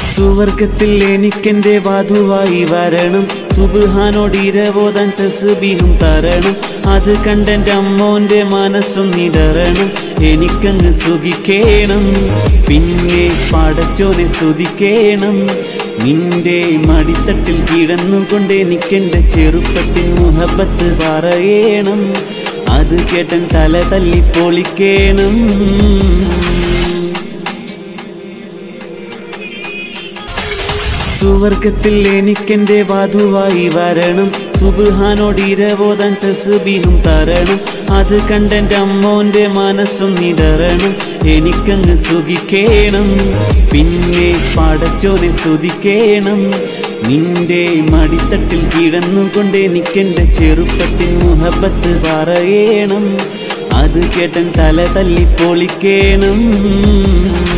സുവർഗത്തിൽ എനിക്കെന്റെ വധുവായി വരണം സുബുഹാനോട് ഇരവോതാൻ തസ്ബീഹും തരണം അത് കണ്ടെന്റെ അമ്മോന്റെ മനസ്സൊന്നിടരണം എനിക്കങ്ങ് സുഖിക്കേണം പിന്നെ പടച്ചോനെ സ്തുതിക്കേണം നിന്റെ മടിത്തട്ടിൽ കിടന്നുകൊണ്ട് എനിക്കെന്റെ ചെറുപ്പത്തിൻ മുഹബത്ത് പറയണം അത് കേട്ടൻ തല തല്ലി പൊളിക്കേണം സുവർഗത്തിൽ എനിക്കെന്റെ വധുവായി വരണം സുബുഹാനോട് ഇരവോതാൻ തസ്ബീഹും തരണം അത് കണ്ടെന്റെ അമ്മോന്റെ മനസ്സൊന്നിടരണം എനിക്കങ്ങ് സുഖിക്കേണം പിന്നെ പടച്ചോനെ സ്തുതിക്കേണം നിന്റെ മടിത്തട്ടിൽ കിടന്നുകൊണ്ട് എനിക്കെന്റെ ചെറുപ്പത്തിൻ മുഹബത്ത് പറയണം അത് കേട്ടൻ തല തല്ലി പൊളിക്കേണം